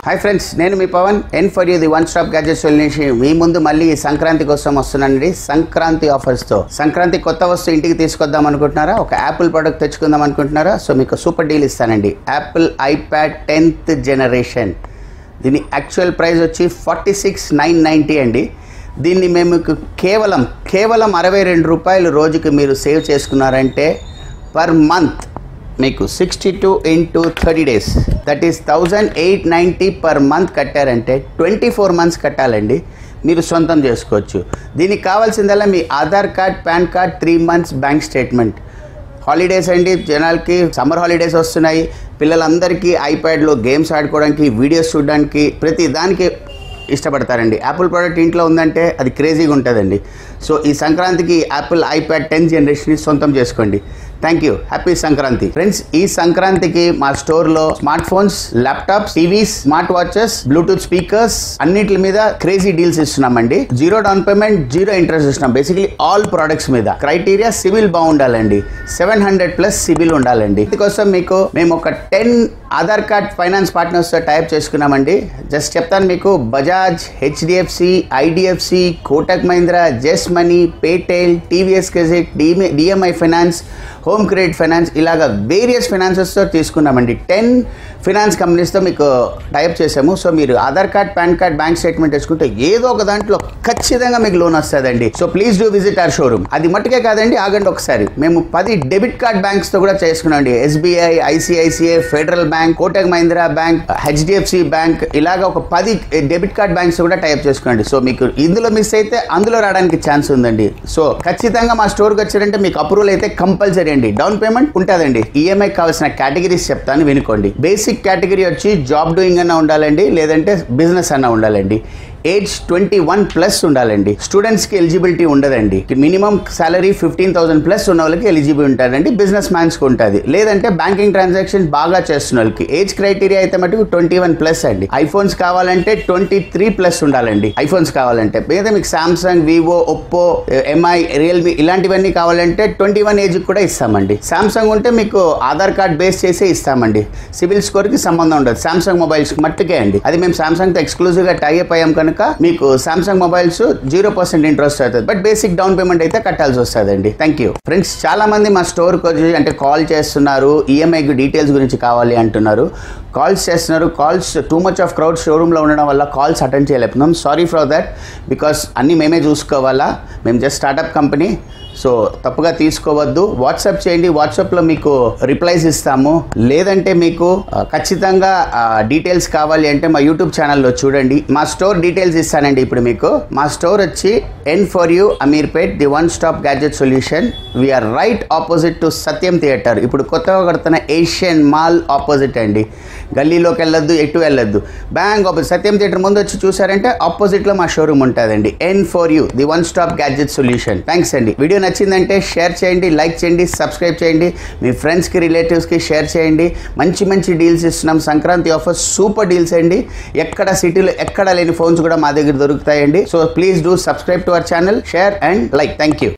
hi friends నేను మీ Pawan N for you the one stop gadget solution మీ ముందు మళ్ళీ ఈ సంక్రాంతి కోసం వస్తున్నానండి సంక్రాంతి ఆఫర్స్తో సంక్రాంతి కొత్త వస్తువు ఇంటికి తీసుకొద్దాం అనుకుంటున్నారా ఒక యాపిల్ ప్రోడక్ట్ తెచ్చుకుందాం అనుకుంటున్నారా సో మీకు సూపర్ డీల్ ఇస్తానండి యాపిల్ ఐప్యాడ్ టెన్త్ జనరేషన్ దీని యాక్చువల్ ప్రైస్ వచ్చి ఫార్టీ సిక్స్ నైన్ నైంటీ అండి దీన్ని మేము మీకు కేవలం కేవలం అరవై రెండు రూపాయలు రోజుకి మీరు సేవ్ చేసుకున్నారంటే పర్ మంత్ మీకు sixty two into thirty days that is thousand eight ninety per month కట్టారంటే ట్వంటీ ఫోర్ మంత్స్ కట్టాలండి మీరు సొంతం చేసుకోవచ్చు దీనికి కావాల్సిందల్లా మీ Aadhaar card pan card three months bank statement holidays అండి జనాలకి సమ్మర్ హాలిడేస్ వస్తున్నాయి పిల్లలందరికీ ఐప్యాడ్లో గేమ్స్ ఆడుకోవడానికి వీడియోస్ చూడడానికి ప్రతి దానికి ఇష్టపడతారండి యాపిల్ ప్రోడక్ట్ ఇంట్లో ఉందంటే అది క్రేజీగా ఉంటుందండి సో ఈ సంక్రాంతికి యాపిల్ ఐప్యాడ్ టెన్త్ జనరేషన్ని సొంతం చేసుకోండి thank you happy Sankranti friends ఈ సంక్రాంతికి మా స్టోర్లో smart phones laptops TVs smart watches Bluetooth speakers అన్నిటి మీద క్రేజీ డీల్స్ ఇస్తున్నామండి zero down payment zero interest ఇస్తున్నాం బేసిక్లీ ఆల్ ప్రొడక్ట్స్ మీద క్రైటీరియా సివిల్ బాగుండాలండి సెవెన్ హండ్రెడ్ ప్లస్ సివిల్ ఉండాలండి అందుకోసం మీకు మేము ఒక ten Aadhaar card finance partners తో టైప్ చేసుకున్నామండి జస్ట్ చెప్తాను మీకు బజాజ్ హెచ్డిఎఫ్సి ఐడిఎఫ్సి కోటక్ మహీంద్రా జెస్ మనీ పేటెల్ TVS credit DMI finance home credit finance ఇలాగ వేరియస్ ఫైనాన్సెస్తో తీసుకున్నామండి టెన్ ఫైనాన్స్ కంపెనీస్తో మీకు టైప్ చేసాము సో మీరు Aadhaar card pan card bank statement తెచ్చుకుంటే ఏదో ఒక దాంట్లో ఖచ్చితంగా మీకు లోన్ వస్తుందండి so please do visit our showroom అది మట్టుకే కాదండి ఆగండి ఒకసారి మేము పది డెబిట్ కార్డ్ బ్యాంక్స్తో కూడా చేసుకున్నామండి SBI ICICI federal bank Kotak Mahindra bank HDFC bank ఇలాగ ఒక పది డెబిట్ కార్డ్ బ్యాంక్స్ కూడా టైప్ చేసుకోండి సో మీకు ఇందులో మిస్ అయితే అందులో రావడానికి ఛాన్స్ ఉందండి సో ఖచ్చితంగా మా స్టోర్కి వచ్చారంటే మీకు అప్రూవల్ అయితే కంపల్సరీ అండి డౌన్ పేమెంట్ ఉంటుందండి ఈఎంఐ కావాల్సిన కేటగిరీస్ చెప్తాను వినుకోండి బేసిక్ కేటగిరీ వచ్చి జాబ్ డూయింగ్ అన్న ఉండాలండి లేదంటే బిజినెస్ అన్న ఉండాలండి ఏజ్ ట్వంటీ వన్ ప్లస్ ఉండాలండి స్టూడెంట్స్కి ఎలిజిబిలిటీ ఉండదండి minimum salary fifteen thousand plus ఉన్న వాళ్ళకి ఎలిజిబుల్ ఉంటారండి బిజినెస్ మ్యాన్స్కి ఉంటుంది లేదంటే బ్యాంకింగ్ ట్రాన్సాక్షన్ బాగా చేస్తున్న వాళ్ళకి ఏజ్ క్రైటీరియా అయితే మటుకు ట్వంటీ వన్ ప్లస్ అండి ఐఫోన్స్ కావాలంటే ట్వంటీ త్రీ ప్లస్ ఉండాలండి ఐఫోన్స్ కావాలంటే లేదా మీకు Samsung Vivo Oppo Mi Realme ఇలాంటివన్నీ కావాలంటే ట్వంటీ వన్ ఏజ్ కూడా ఇస్తామండి సామ్సంగ్ ఉంటే మీకు ఆధార్ కార్డ్ బేస్ చేసే ఇస్తామండి సివిల్ స్కోర్కి సంబంధం ఉండదు సామ్సంగ్ మొబైల్స్ మట్టుకే అండి అది మేము సామ్సంగ్తో ఎక్స్క్లూజివ్గా టైఅప్ అయ్యాం కనుక మీకు Samsung mobiles zero percent interest అవుతుంది బట్ బేసిక్ డౌన్ పేమెంట్ అయితే కట్టాల్సి వస్తుందండి థ్యాంక్ యూ ఫ్రెండ్స్ చాలా మంది మా స్టోర్కి వచ్చి అంటే కాల్ చేస్తున్నారు ఈఎంఐ డీటెయిల్స్ గురించి కావాలి అంటున్నారు కాల్స్ చేస్తున్నారు calls too much of crowd షోరూంలో ఉండడం వల్ల కాల్స్ అటెండ్ చేయలేకపోతున్నాం సారీ ఫర్ దట్ బికాస్ అన్నీ మేమే చూసుకోవాలా మేము జస్ట్ స్టార్టప్ కంపెనీ సో తప్పుగా తీసుకోవద్దు వాట్సాప్ చేయండి వాట్సాప్లో మీకు రిప్లైస్ ఇస్తాము లేదంటే మీకు ఆ, ఖచ్చితంగా డీటెయిల్స్ కావాలి అంటే మా యూట్యూబ్ ఛానల్లో చూడండి మా స్టోర్ డీటెయిల్స్ ఇస్తానండి ఇప్పుడు మీకు మా స్టోర్ వచ్చి N for you Ameerpet the one stop gadget solution we're right opposite to Satyam theatre ఇప్పుడు కొత్తగా కడుతున్న ఏషియన్ మాల్ ఆపోజిట్ అండి గల్లీలోకి వెళ్ళొద్దు ఎటు వెళ్ళొద్దు బ్యాంక్ ఆపోజిట్ సత్యం థియేటర్ ముందు వచ్చి చూసారంటే ఆపోజిట్లో మా షోరూమ్ ఉంటుందండి N for you the one stop gadget solution thanks అండి వీడియో నచ్చిందంటే షేర్ చేయండి లైక్ చేయండి సబ్స్క్రైబ్ చేయండి మీ ఫ్రెండ్స్కి రిలేటివ్స్కి షేర్ చేయండి మంచి మంచి డీల్స్ ఇస్తున్నాం సంక్రాంతి ఆఫర్ సూపర్ డీల్స్ అండి ఎక్కడ సిటీలో ఎక్కడ లేని ఫోన్స్ కూడా మా దగ్గర దొరుకుతాయండి so please do subscribe to our channel share and like thank you